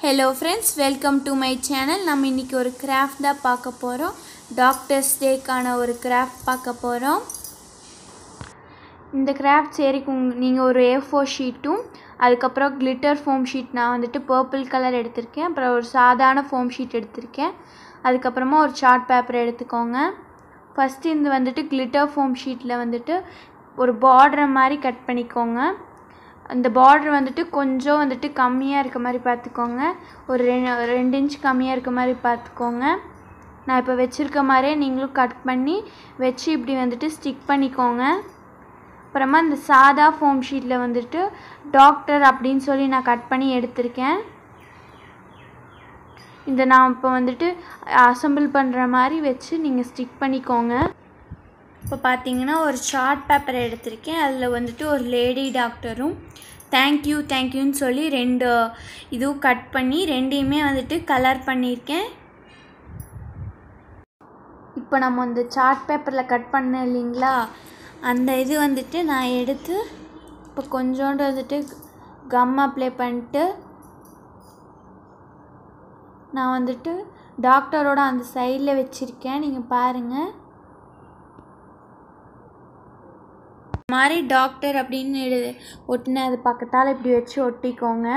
Hello friends welcome to my channel நம்ம இன்றைக்கி ஒரு கிராஃப்ட் தான் பார்க்க போகிறோம் டாக்டர்ஸ் டேக்கான ஒரு கிராஃப்ட் பார்க்க போகிறோம் இந்த கிராஃப்ட் சரிக்கு நீங்கள் ஒரு ஏ ஃபோர் ஷீட்டும் அதுக்கப்புறம் கிளிட்டர் ஃபோம் ஷீட் நான் வந்துட்டு பர்பிள் கலர் எடுத்திருக்கேன் அப்புறம் ஒரு சாதாரண ஃபோம் ஷீட் எடுத்திருக்கேன் அதுக்கப்புறமா ஒரு சார்ட் பேப்பர் எடுத்துக்கோங்க ஃபஸ்ட்டு இந்த வந்துட்டு கிளிட்டர் ஃபோம் ஷீட்டில் வந்துட்டு ஒரு பார்டர் மாதிரி கட் பண்ணிக்கோங்க அந்த பார்டர் வந்துட்டு கொஞ்சம் வந்துட்டு கம்மியாக இருக்க மாதிரி பார்த்துக்கோங்க ஒரு ரெ ரெண்டு இன்ச் கம்மியாக இருக்க மாதிரி பார்த்துக்கோங்க நான் இப்போ வச்சுருக்க மாதிரியே நீங்களும் கட் பண்ணி வச்சு இப்படி வந்துட்டு ஸ்டிக் பண்ணிக்கோங்க அப்புறமா இந்த சாதா ஃபோம் ஷீட்டில் வந்துட்டு டாக்டர் அப்படின்னு சொல்லி நான் கட் பண்ணி எடுத்திருக்கேன் இந்த நான் இப்போ வந்துட்டு அசம்பிள் பண்ணுற மாதிரி வச்சு நீங்கள் ஸ்டிக் பண்ணிக்கோங்க இப்போ பார்த்தீங்கன்னா ஒரு சார்ட் பேப்பர் எடுத்திருக்கேன் அதில் வந்துட்டு ஒரு லேடி டாக்டரும் தேங்க்யூ தேங்க்யூன்னு சொல்லி ரெண்டு இதுவும் கட் பண்ணி ரெண்டையுமே வந்துட்டு கலர் பண்ணியிருக்கேன் இப்போ நம்ம அந்த சார்ட் பேப்பரில் கட் பண்ண இல்லைங்களா அந்த இது வந்துட்டு நான் எடுத்து இப்போ கொஞ்சோண்டு வந்துட்டு கம் அப்ளை பண்ணிட்டு நான் வந்துட்டு டாக்டரோட அந்த சைடில் வச்சுருக்கேன் நீங்கள் பாருங்கள் மாதிரி டாக்டர் அப்படின்னு எழு ஒட்டின அது பக்கத்தால் இப்படி வச்சு ஒட்டிக்கோங்க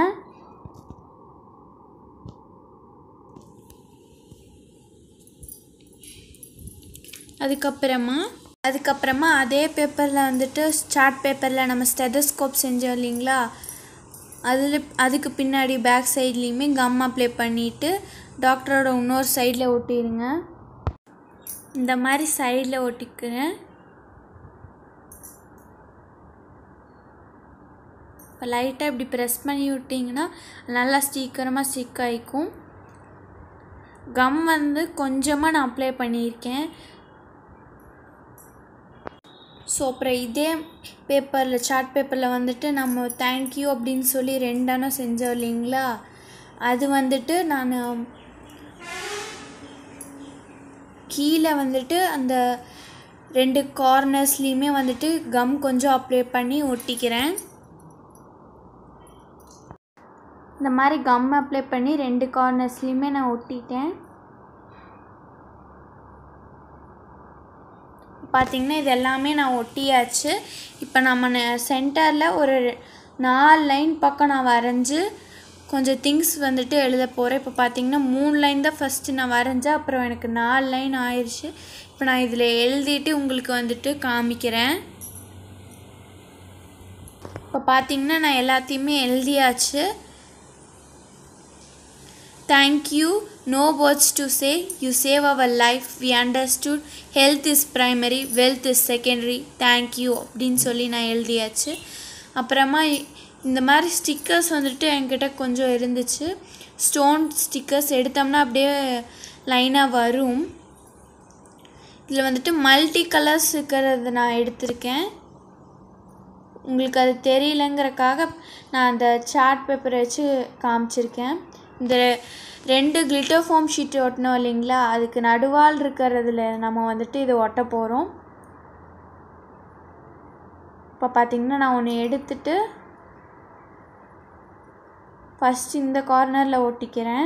அதுக்கப்புறமா அதுக்கப்புறமா அதே பேப்பரில் வந்துட்டு சார்ட் பேப்பரில் நம்ம ஸ்டெதஸ்கோப் செஞ்சோம் இல்லைங்களா அதில் அதுக்கு பின்னாடி பேக் சைட்லேயுமே கம் அப்ளை பண்ணிவிட்டு டாக்டரோட இன்னொரு சைடில் ஒட்டிடுங்க இந்த மாதிரி சைடில் ஒட்டிக்கிறேன் இப்போ லைட்டாக இப்படி ப்ரெஸ் பண்ணி விட்டிங்கன்னா நல்லா சீக்கிரமாக ஸ்டிக் ஆகிக்கும் கம் வந்து கொஞ்சமாக நான் அப்ளை பண்ணியிருக்கேன் ஸோ அப்புறம் இதே பேப்பரில் சார்ட் பேப்பரில் வந்துட்டு நம்ம தேங்க்யூ அப்படின்னு சொல்லி ரெண்டானம் செஞ்சோம் இல்லைங்களா அது வந்துட்டு நான் கீழே வந்துட்டு அந்த ரெண்டு கார்னர்ஸ்லேயுமே வந்துட்டு கம் கொஞ்சம் அப்ளை பண்ணி ஒட்டிக்கிறேன் இந்த மாதிரி கம் அப்ளை பண்ணி ரெண்டு கார்னர்ஸ்லேயுமே நான் ஒட்டிட்டேன் பார்த்திங்கன்னா இது எல்லாமே நான் ஒட்டியாச்சு இப்போ நம்ம சென்டரில் ஒரு நாலு லைன் பக்கம் நான் வரைஞ்சி கொஞ்சம் திங்ஸ் வந்துட்டு எழுத போகிறேன் இப்போ பார்த்திங்கன்னா மூணு லைன் தான் ஃபஸ்ட்டு நான் வரைஞ்சேன் அப்புறம் எனக்கு நாலு லைன் ஆயிடுச்சு இப்போ நான் இதில் எழுதிட்டு உங்களுக்கு வந்துட்டு காமிக்கிறேன் இப்போ பார்த்திங்கன்னா நான் எல்லாத்தையுமே எழுதியாச்சு Thank you. No words to say. You save our life. We understood. Health is primary. Wealth is secondary. Thank you. அப்படின்னு சொல்லி நான் எழுதியாச்சு அப்புறமா இந்த மாதிரி ஸ்டிக்கர்ஸ் வந்துட்டு என்கிட்ட கொஞ்சம் இருந்துச்சு ஸ்டோன் ஸ்டிக்கர்ஸ் எடுத்தோம்னா அப்படியே லைனாக வரும் இதில் வந்துட்டு மல்டி கலர்ஸ் இருக்கிறத நான் எடுத்திருக்கேன் உங்களுக்கு அது தெரியலங்கிறக்காக நான் அந்த சார்ட் பேப்பரை வச்சு காமிச்சிருக்கேன் இந்த ரெண்டு கிளிட்டர் ஃபோம் ஷீட் ஒட்டினோம் இல்லைங்களா அதுக்கு நடுவால் இருக்கிறதுல நம்ம வந்துட்டு இதை ஒட்ட போகிறோம் இப்போ பார்த்திங்கன்னா நான் ஒன்று எடுத்துட்டு ஃபஸ்ட் இந்த கார்னரில் ஒட்டிக்கிறேன்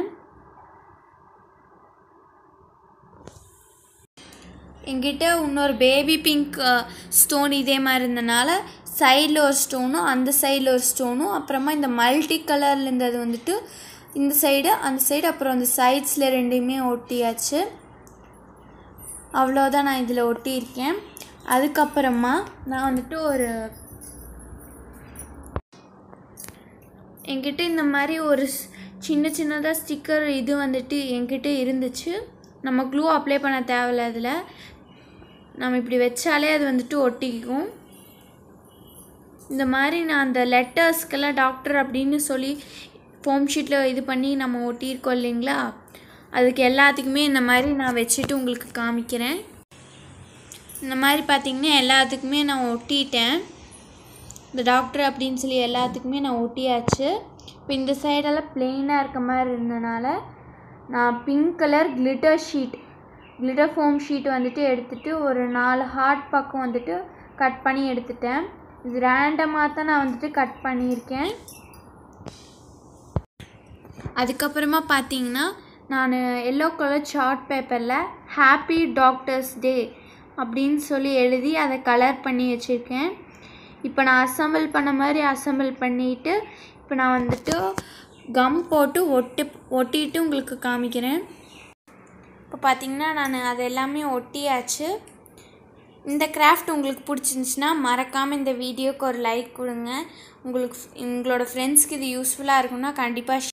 என்கிட்ட இன்னொரு பேபி பிங்க் ஸ்டோன் இதே மாதிரி இருந்தனால சைடில் ஒரு ஸ்டோனும் அந்த சைடில் ஒரு ஸ்டோனும் அப்புறமா இந்த மல்டி கலரில் இருந்தது வந்துட்டு இந்த சைடு அந்த சைடு அப்புறம் அந்த சைட்ஸில் ரெண்டையுமே ஒட்டியாச்சு அவ்வளோதான் நான் இதில் ஒட்டியிருக்கேன் அதுக்கப்புறமா நான் வந்துட்டு ஒரு என்கிட்ட இந்த மாதிரி ஒரு சின்ன சின்னதாக ஸ்டிக்கர் இது வந்துட்டு என்கிட்ட இருந்துச்சு நம்ம க்ளூ அப்ளை பண்ண தேவையில்ல அதில் நம்ம இப்படி வச்சாலே அது வந்துட்டு ஒட்டிக்கும் இந்த மாதிரி நான் அந்த லெட்டர்ஸ்க்கெல்லாம் டாக்டர் அப்படின்னு சொல்லி ஃபோம் ஷீட்டில் இது பண்ணி நம்ம ஒட்டியிருக்கோம் இல்லைங்களா அதுக்கு எல்லாத்துக்குமே இந்த மாதிரி நான் வச்சுட்டு உங்களுக்கு காமிக்கிறேன் இந்த மாதிரி பார்த்திங்கன்னா எல்லாத்துக்குமே நான் ஒட்டிட்டேன் இந்த டாக்டர் அப்படின்னு சொல்லி எல்லாத்துக்குமே நான் ஒட்டியாச்சு இப்போ இந்த சைடெல்லாம் பிளெயினாக இருக்க மாதிரி இருந்தனால நான் pink colour glitter sheet glitter foam sheet வந்துட்டு எடுத்துகிட்டு ஒரு நாலு ஹார்ட் பக்கம் வந்துட்டு கட் பண்ணி எடுத்துட்டேன் இது ரேண்டமாக தான் நான் வந்துட்டு கட் பண்ணியிருக்கேன் அதுக்கப்புறமா பார்த்தீங்கன்னா நான் எல்லோ கலர் சார்ட் பேப்பரில் ஹாப்பி டாக்டர்ஸ் டே அப்படின்னு சொல்லி எழுதி அதை கலர் பண்ணி வச்சுருக்கேன் இப்போ நான் அசம்பிள் பண்ண மாதிரி அசம்பிள் பண்ணிவிட்டு இப்போ நான் வந்துட்டு கம் போட்டு ஒட்டு ஒட்டிட்டு உங்களுக்கு காமிக்கிறேன் இப்போ பார்த்தீங்கன்னா நான் அது எல்லாமே ஒட்டியாச்சு இந்த கிராஃப்ட் உங்களுக்கு பிடிச்சிருந்துச்சுன்னா மறக்காமல் இந்த வீடியோக்கு ஒரு லைக் கொடுங்க உங்களுக்கு உங்களோட ஃப்ரெண்ட்ஸ்க்கு இது யூஸ்ஃபுல்லாக இருக்குன்னா கண்டிப்பாக